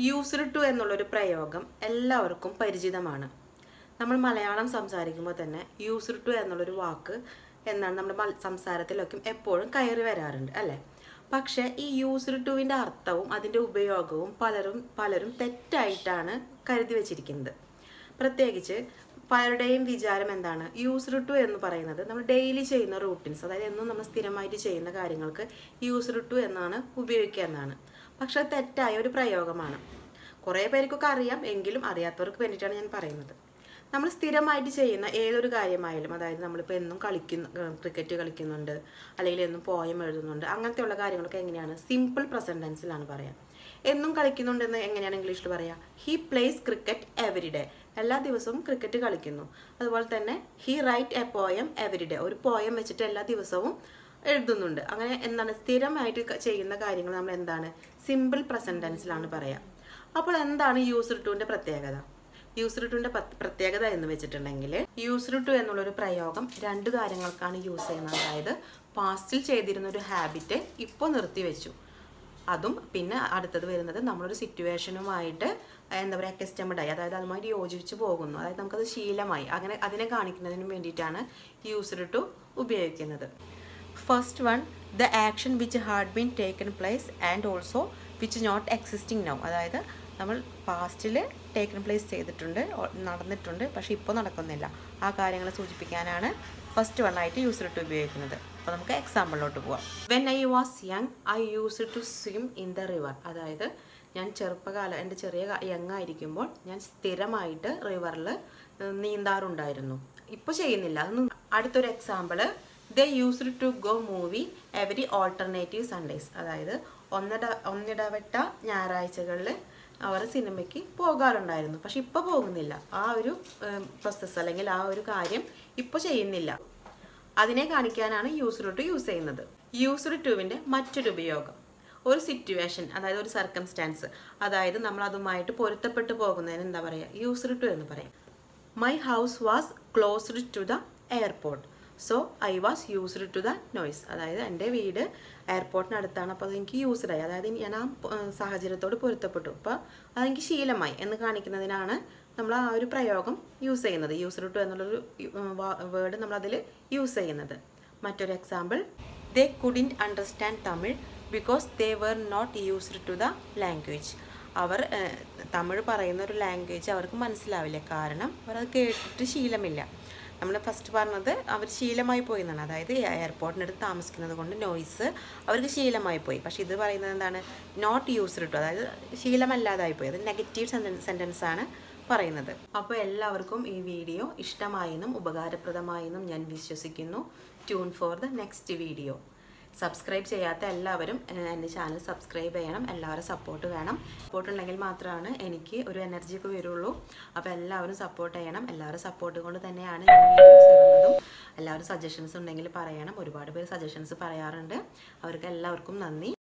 used to എന്നുള്ളൊരു പ്രയോഗം എല്ലാവർക്കും പരിചിതമാണ് നമ്മൾ മലയാളം സംസാരിക്കുമ്പോൾ തന്നെ യൂസ്ഡ് ടു എന്നുള്ളൊരു വാക്ക് എന്നാണ് നമ്മുടെ മൽ- സംസാരത്തിലൊക്കെ എപ്പോഴും കയറി വരാറുണ്ട് അല്ലേ പക്ഷേ ഈ യൂസ്ഡ് ടുവിൻ്റെ അർത്ഥവും അതിൻ്റെ ഉപയോഗവും പലരും പലരും തെറ്റായിട്ടാണ് കരുതി വച്ചിരിക്കുന്നത് പ്രത്യേകിച്ച് പലരുടെയും വിചാരം എന്താണ് യൂസ്ഡ് ടു എന്ന് പറയുന്നത് നമ്മൾ ഡെയിലി ചെയ്യുന്ന റൂട്ടീൻസ് അതായത് എന്നും നമ്മൾ സ്ഥിരമായിട്ട് ചെയ്യുന്ന കാര്യങ്ങൾക്ക് യൂസ്ഡ് ടു എന്നാണ് ഉപയോഗിക്കുക എന്നാണ് പക്ഷെ അത് തെറ്റായ ഒരു പ്രയോഗമാണ് കുറേ പേർക്കൊക്കെ അറിയാം എങ്കിലും അറിയാത്തവർക്ക് വേണ്ടിയിട്ടാണ് ഞാൻ പറയുന്നത് നമ്മൾ സ്ഥിരമായിട്ട് ചെയ്യുന്ന ഏതൊരു കാര്യമായാലും അതായത് നമ്മളിപ്പോൾ എന്നും കളിക്കുന്ന ക്രിക്കറ്റ് കളിക്കുന്നുണ്ട് അല്ലെങ്കിൽ എന്നും പോയം എഴുതുന്നുണ്ട് അങ്ങനത്തെയുള്ള കാര്യങ്ങളൊക്കെ എങ്ങനെയാണ് സിമ്പിൾ പ്രസൻറ്റ് ടെൻസിലാണ് പറയാം എന്നും കളിക്കുന്നുണ്ടെന്ന് എങ്ങനെയാണ് ഇംഗ്ലീഷിൽ പറയാ he plays cricket every day എല്ലാ ദിവസവും ക്രിക്കറ്റ് കളിക്കുന്നു അതുപോലെ തന്നെ he write a poem every day ഒരു പോയം വെച്ചിട്ട് എല്ലാ ദിവസവും എഴുതുന്നുണ്ട് അങ്ങനെ എന്താണ് സ്ഥിരമായിട്ട് ക- ചെയ്യുന്ന കാര്യങ്ങൾ നമ്മൾ എന്താണ് സിമ്പിൾ പ്രസൻറ്റ് ടെൻസിലാണ് പറയാം അപ്പോൾ എന്താണ് യൂസർ ടുവിൻ്റെ പ്രത്യേകത യൂസർ ടുവിൻ്റെ പ്രത്യേകത എന്ന് വെച്ചിട്ടുണ്ടെങ്കിൽ യൂസർ ടു എന്നുള്ളൊരു പ്രയോഗം രണ്ട് കാര്യങ്ങൾക്കാണ് യൂസ് ചെയ്യുന്നത് അതായത് പാസ്റ്റിൽ ചെയ്തിരുന്ന ഒരു ഹാബിറ്റ് ഇപ്പോൾ നിർത്തിവെച്ചു അതും പിന്നെ അടുത്തത് വരുന്നത് നമ്മളൊരു സിറ്റുവേഷനുമായിട്ട് എന്താ പറയുക കസ്റ്റമർഡായി അതായത് അതുമായിട്ട് യോജിച്ച് പോകുന്നു അതായത് നമുക്കത് ശീലമായി അങ്ങനെ അതിനെ കാണിക്കുന്നതിന് വേണ്ടിയിട്ടാണ് യൂസർ ടു ഉപയോഗിക്കുന്നത് first one the action which had been taken place and also which not existing now അതായത് നമ്മൾ പാസ്റ്റിൽ ടേക്കൺ പ്ലേസ് ചെയ്തിട്ടുണ്ട് ഓ- നടന്നിട്ടുണ്ട് പക്ഷേ ഇപ്പോൾ നടക്കുന്നില്ല ആ കാര്യങ്ങൾ സൂചിപ്പിക്കാനാണ് ഫസ്റ്റ് വൺ ആയിട്ട് യൂസർ ടു ഉപയോഗിക്കുന്നത് അപ്പോൾ നമുക്ക് എക്സാമ്പിളിലോട്ട് പോവാം when I was young I use to swim in the river അതായത് ഞാൻ ചെറുപ്പകാലം എൻ്റെ ചെറിയ യങ് ആയിരിക്കുമ്പോൾ ഞാൻ സ്ഥിരമായിട്ട് റിവറിൽ നീന്താറുണ്ടായിരുന്നു ഇപ്പോൾ ചെയ്യുന്നില്ല അതൊന്നും അടുത്തൊരു example they used to go movie every alternative Sundays അതായത് ഒന്നിട ഒന്നിടവിട്ട ഞായറാഴ്ചകളിൽ അവർ സിനിമയ്ക്ക് പോകാറുണ്ടായിരുന്നു പക്ഷെ ഇപ്പോൾ പോകുന്നില്ല ആ ഒരു പ്രോസസ്സ് അല്ലെങ്കിൽ ആ ഒരു കാര്യം ഇപ്പോൾ ചെയ്യുന്നില്ല അതിനെ കാണിക്കാനാണ് യൂസ്ഡ് ടു യൂസ് ചെയ്യുന്നത് യൂസ്ഡ് ടുവിൻ്റെ മറ്റൊരു ഉപയോഗം ഒരു സിറ്റുവേഷൻ അതായത് ഒരു സർക്കംസ്റ്റാൻസ് അതായത് നമ്മൾ അതുമായിട്ട് പൊരുത്തപ്പെട്ടു പോകുന്നതിന് എന്താ പറയുക യൂസ്ഡ് ടു എന്ന് പറയും my house was closed to the airport so I was used to the noise അതായത് എൻ്റെ വീട് എയർപോർട്ടിനടുത്താണ് അപ്പോൾ അതെനിക്ക് യൂസ്ഡ് ആയി അതായത് ഞാൻ ആ പ- സാഹചര്യത്തോട് പൊരുത്തപ്പെട്ടു അപ്പോൾ അതെനിക്ക് ശീലമായി എന്ന് കാണിക്കുന്നതിനാണ് നമ്മൾ ആ ഒരു പ്രയോഗം യൂസ് ചെയ്യുന്നത് യൂസ്ഡ് ടു എന്നുള്ളൊരു വേർഡ് നമ്മളതിൽ യൂസ് ചെയ്യുന്നത് മറ്റൊരു example they couldn't understand Tamil because they were not used to the language അവർ ഏഹ്, തമിഴ് പറയുന്ന ഒരു ലാംഗ്വേജ് അവർക്ക് മനസ്സിലാവില്ല കാരണം അവരത് കേട്ടിട്ട് ശീലമില്ല നമ്മൾ ഫസ്റ്റ് പറഞ്ഞത് അവർ ശീലമായി പോയി എന്നാണ് അതായത് എയർപോർട്ടിനടുത്ത് താമസിക്കുന്നത് കൊണ്ട് നോയ്സ് അവർക്ക് ശീലമായി പോയി പക്ഷേ ഇത് പറയുന്നത് എന്താണ് നോട്ട് യൂസ്ഡ് ടു അതായത് ശീലമല്ലാതായി പോയി അത് നെഗറ്റീവ് സെൻറ്റൻസ് ആണ് പറയുന്നത് അപ്പോൾ എല്ലാവർക്കും ഈ വീഡിയോ ഇഷ്ടമായെന്നും ഉപകാരപ്രദമായെന്നും ഞാൻ വിശ്വസിക്കുന്നു tune for the next video subscribe ചെയ്യാത്ത എല്ലാവരും ഏഹ്, എൻ്റെ ചാനൽ സബ്സ്ക്രൈബ് ചെയ്യണം എല്ലാവരും സപ്പോർട്ട് വേണം സപ്പോർട്ട് ഉണ്ടെങ്കിൽ മാത്രമാണ് എനിക്ക് ഒരു എനർജി ഒക്കെ വരുള്ളൂ അപ്പോൾ എല്ലാവരും സപ്പോർട്ട് ചെയ്യണം എല്ലാവരും സപ്പോർട്ട് കൊണ്ട് തന്നെയാണ് ഞാൻ വീഡിയോസ് ഇടുന്നതും എല്ലാവരും സജഷൻസ് ഉണ്ടെങ്കിൽ പറയണം ഒരുപാട് പേര് സജഷൻസ് പറയാറുണ്ട് അവർക്ക് എല്ലാവർക്കും നന്ദി